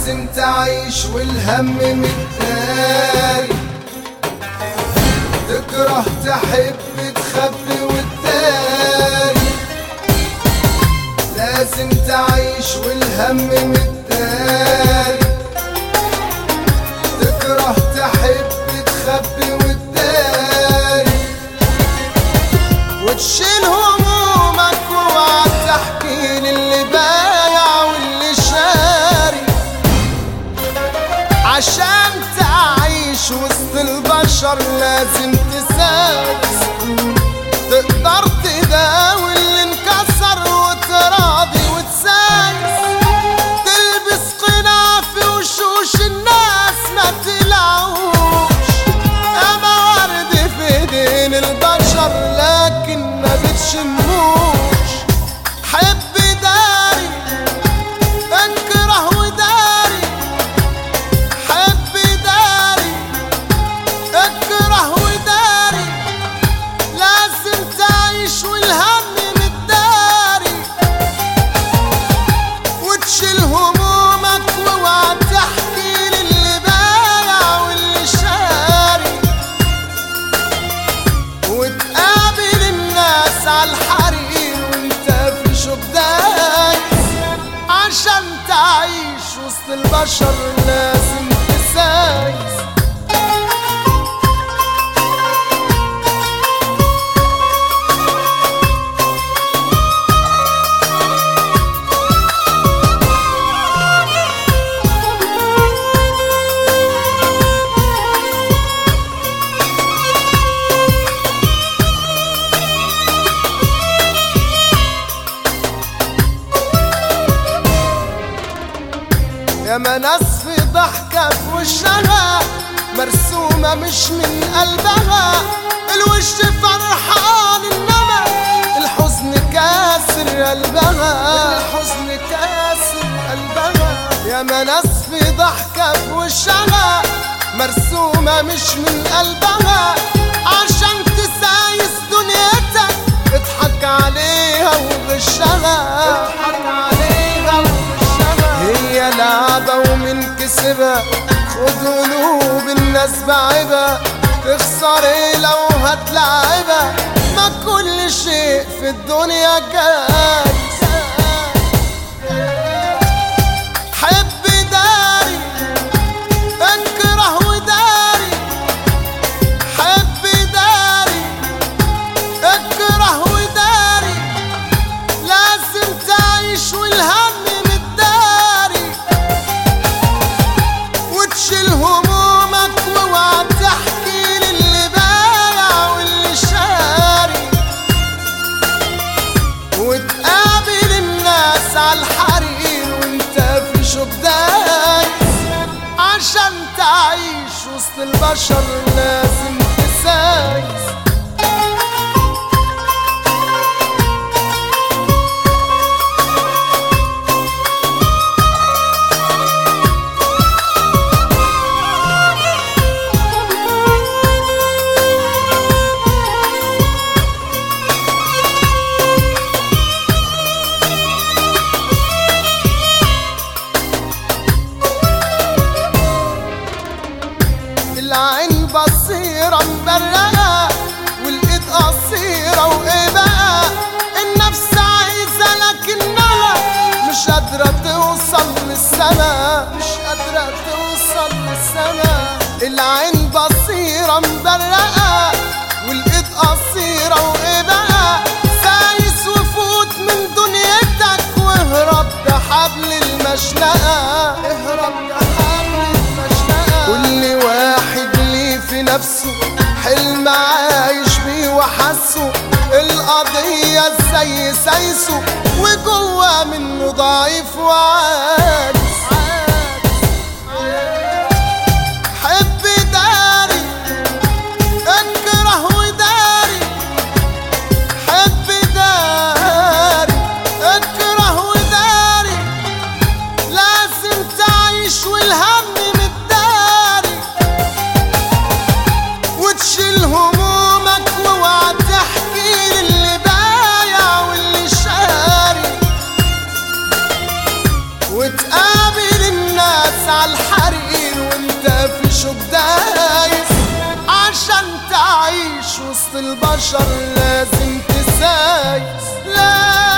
لازم تعيش والهم متداري تكره تحب تخبي وتداري لازم تعيش والهم متداري تكره تحب تخبي وتداري وتشيل همومك واوعى تحكي للي بايع واللي شاري عشان تعيش وسط البشر لازم تسايس تقدر تداوي اللي انكسر وتراضي وتسايس تلبس قناع في وشوش الناس ما تلعوش اما ورد في ايدين البشر لكن ما بتشموش حب داري اكره وداري حب داري اكره وداري لازم تعيش والهم متداري وتشيل همومك واوعى تحكي للي بايع واللي شاري وتقابل الناس على الحرير وانت في شوك دايس عشان تعيش وسط البشر لازم تسايس يا ما ناس في ضحكة في وشها مرسومة مش من قلبها الوش فرحان انما الحزن كاسر قلبها الحزن كاسر قلبها يا ما ناس في ضحكة في وشها مرسومة مش من قلبها عشان تسايس دنيتك اضحك عليها وغشها اضحك عليها وغشها هي لعبة ومن كسبها خد قلوب الناس بعبها تخسر ايه لو هتلعبها ما كل شيء في الدنيا جايز حب داري اكره وداري حب داري اكره وداري لازم تعيش والهم متداري وتشيل همومك واوعى تحكي للي بايع واللي شاري وتقابل الناس على الحرير وانت في شوك دايس عشان تعيش وسط البشر لازم تسايس العين بصيرة مبرقة والإيد قصيرة وإيه بقى النفس عايزة لكنها مش قادرة توصل للسما مش قادرة توصل للسما العين بصيرة مبرقة والإيد قصيرة وإيه بقى سايس وفوت من دنيتك واهرب ده حبل المشنقة اهرب ده حبل المشنقة كل واحد ليه في نفسه حلم عايش بيه وحسه القضية ازاي سايسه وجوه منه ضعيف وعاجز حب داري اكره وداري حب داري اكره وداري لازم تعيش والهم متداري وتشيل همومك واوعى تحكي للي بايع واللي شاري وتقابل الناس على الحرير وانت في شوك دايس عشان تعيش وسط البشر لازم تسايس لا